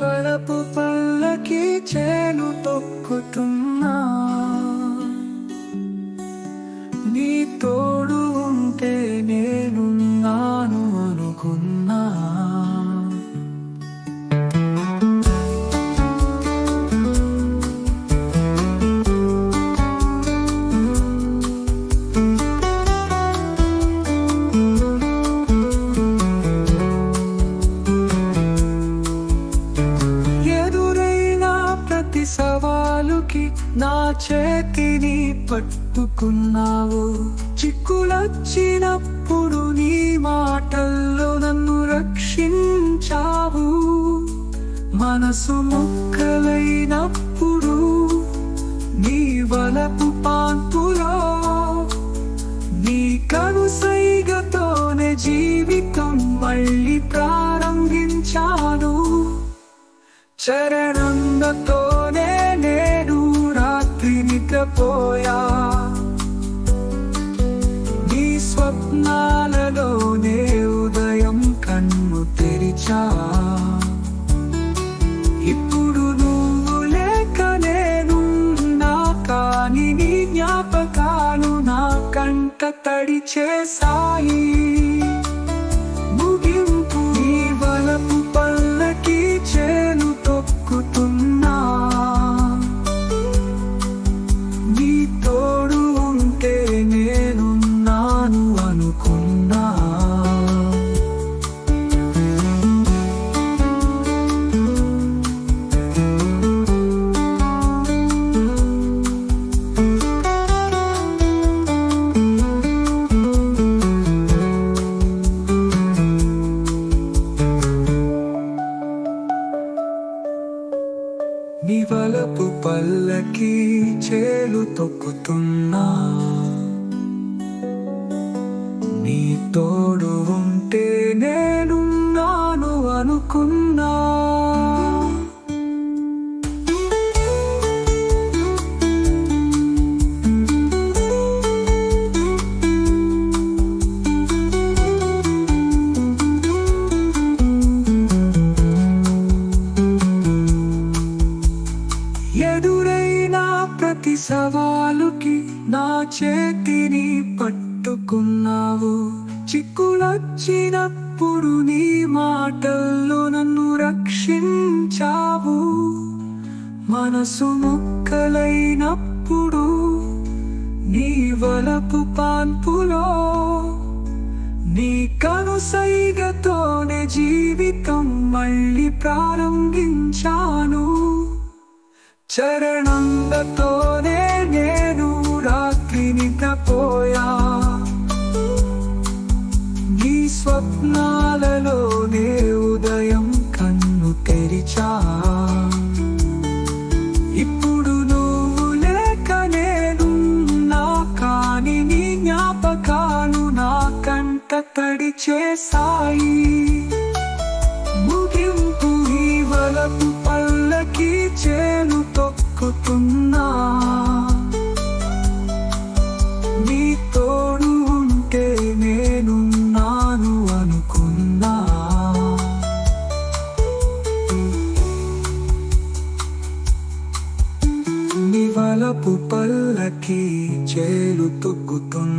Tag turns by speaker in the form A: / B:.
A: వలపు పల్లకి చేను తొక్కుతున్నా నీ తోడు ఉంటే నేను నాను అనుకున్నా ఎదురైన ప్రతి సవాలుకి నా చేతిని పట్టుకున్నావు చిక్కులొచ్చినప్పుడు నీ మాటల్లో నన్ను రక్షించావు మనసు ముక్కలైనప్పుడు నీ వలపు పాంపులో నీ కనుసైగతోనే జీవితం మళ్ళీ ప్రారంభించాను చరణందతోనే నేను రాత్రి నిద్రపోయా నీ స్వప్నాలలోనే ఉదయం కన్ను తెరిచా ఇప్పుడు నువ్వు లేక నేను నా కాని నీ జ్ఞాపకాలు నా కంట తడి చేసాయి ముగింపు నీ వలపు పల్లకి చేను తొక్కుతున్నా నీ తోడు ఉంటే నేను నాను అనుకున్నా నీ వలపు పల్లకి చేలు తొక్కుతున్నా నీ తోడు ఉంటే నేను నాను అనుకున్నా ఎదురైన ప్రతి సవాలుకి నా చేతిని పట్టుకున్నావు చిక్కులొచ్చినప్పుడు నీ మాటల్లో నన్ను రక్షించావు మనసు ముక్కలైనప్పుడు నీ వలపు పాన్పులో నీ కనుసైగతోనే జీవితం మళ్ళీ ప్రారంభించాను చరణందతోనే నేను రాత్రి నిద్రపోయా నీ స్వప్నాలలోనే ఉదయం కన్ను తెరిచా ఇప్పుడు నువ్వు లేక నేను నా కాని నీ జ్ఞాపకాలు నా కంట తడి చేసాయి ముగింపు ఈ వలపు పల్లకి చేను తొక్కుతున్నా నీ తోడు ఉంటే నేను నాను అనుకున్నా నీ వలపు పల్లకి చేలు తొక్కుతున్నా